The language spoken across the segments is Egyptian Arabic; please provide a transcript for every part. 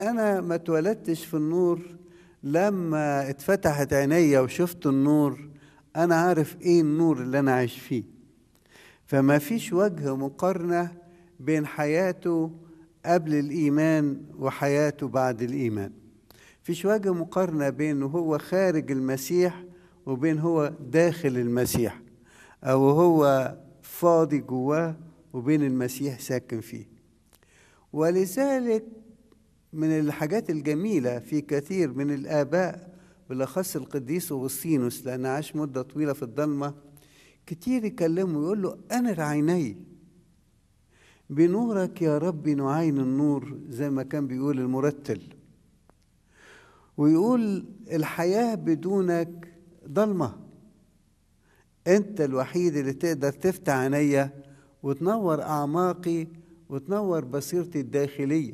أنا ما اتولدتش في النور لما اتفتحت عينيا وشفت النور أنا عارف إيه النور اللي أنا عايش فيه فما فيش وجه مقارنة بين حياته قبل الإيمان وحياته بعد الإيمان فيش وجه مقارنة بين هو خارج المسيح وبين هو داخل المسيح أو هو فاضي جواه وبين المسيح ساكن فيه ولذلك من الحاجات الجميلة في كثير من الآباء بالأخص القديس أغسطينوس لأنه عاش مدة طويلة في الضلمة كتير يكلمه يقول له أنر عيني بنورك يا رب نعين النور زي ما كان بيقول المرتل ويقول الحياة بدونك ضلمة أنت الوحيد اللي تقدر تفتح عينيا وتنور أعماقي وتنور بصيرتي الداخلية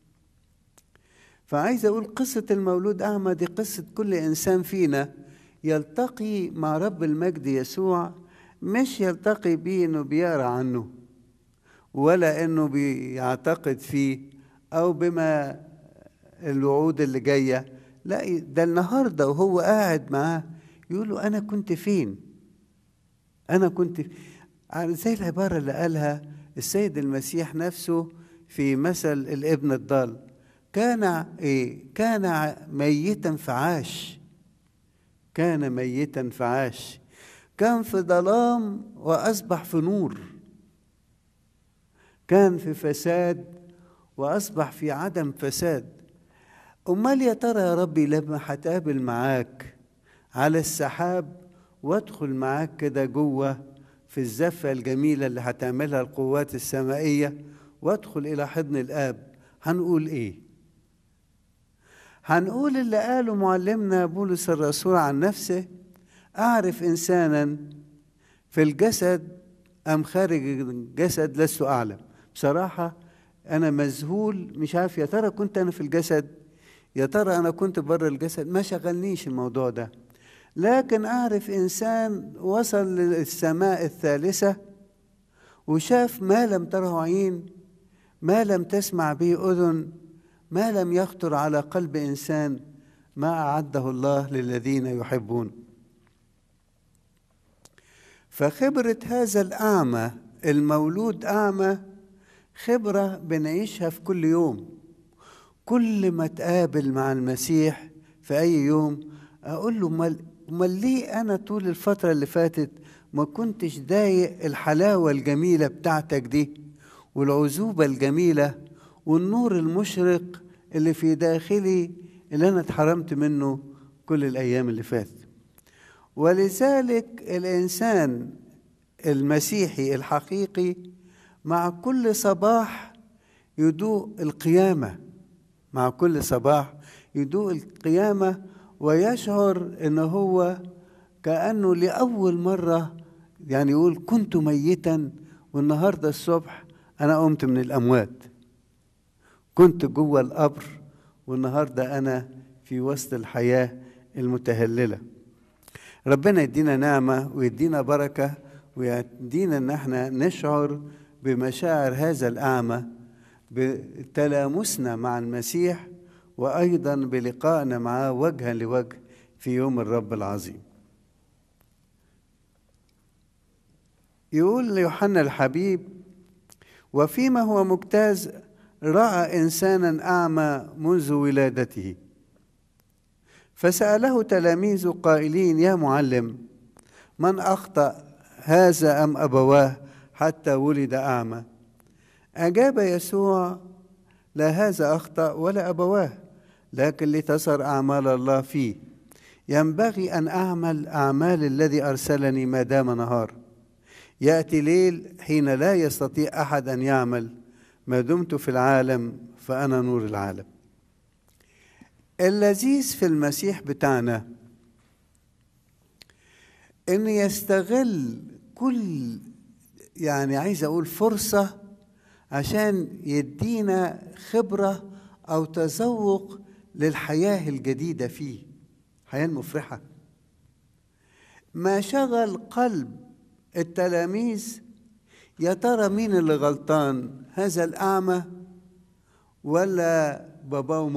فعايز أقول قصة المولود أعمى دي قصة كل إنسان فينا يلتقي مع رب المجد يسوع مش يلتقي بيه إنه بيقرأ عنه ولا إنه بيعتقد فيه أو بما الوعود اللي جاية لا ده النهاردة وهو قاعد معاه يقول له أنا كنت فين أنا كنت زي العبارة اللي قالها السيد المسيح نفسه في مثل الابن الضال كان إيه؟ كان ميتا فعاش كان ميتا فعاش كان في ظلام وأصبح في نور كان في فساد وأصبح في عدم فساد أمال يا ترى يا ربي لما هتقابل معاك على السحاب وادخل معاك كده جوه في الزفة الجميلة اللي هتعملها القوات السمائية وادخل إلى حضن الآب هنقول إيه؟ هنقول اللي قاله معلمنا بولس الرسول عن نفسه أعرف إنسانا في الجسد أم خارج الجسد لست أعلم بصراحة أنا مذهول مش عارف يا ترى كنت أنا في الجسد يا ترى أنا كنت بره الجسد ما شغلنيش الموضوع ده لكن أعرف إنسان وصل للسماء الثالثة وشاف ما لم تره عين ما لم تسمع به أذن ما لم يخطر على قلب إنسان ما أعده الله للذين يحبون فخبرة هذا الأعمى المولود أعمى خبرة بنعيشها في كل يوم كل ما تقابل مع المسيح في أي يوم أقول له مال امال ليه انا طول الفتره اللي فاتت ما كنتش ضايق الحلاوه الجميله بتاعتك دي والعذوبه الجميله والنور المشرق اللي في داخلي اللي انا اتحرمت منه كل الايام اللي فاتت ولذلك الانسان المسيحي الحقيقي مع كل صباح يدوق القيامه مع كل صباح يدوق القيامه ويشعر ان هو كانه لاول مره يعني يقول كنت ميتا والنهارده الصبح انا قمت من الاموات كنت جوه القبر والنهارده انا في وسط الحياه المتهلله ربنا يدينا نعمه ويدينا بركه ويدينا ان احنا نشعر بمشاعر هذا الاعمى بتلامسنا مع المسيح وايضا بلقائنا معاه وجها لوجه في يوم الرب العظيم يقول يوحنا الحبيب وفيما هو مجتاز راى انسانا اعمى منذ ولادته فساله تلاميذه قائلين يا معلم من اخطا هذا ام ابواه حتى ولد اعمى اجاب يسوع لا هذا اخطا ولا ابواه لكن لتظهر اعمال الله فيه ينبغي ان اعمل اعمال الذي ارسلني ما دام نهار ياتي ليل حين لا يستطيع احد ان يعمل ما دمت في العالم فانا نور العالم اللذيذ في المسيح بتاعنا ان يستغل كل يعني عايز اقول فرصه عشان يدينا خبره او تذوق للحياه الجديده فيه الحياه المفرحه ما شغل قلب التلاميذ يا ترى مين اللي غلطان هذا الاعمى ولا باباه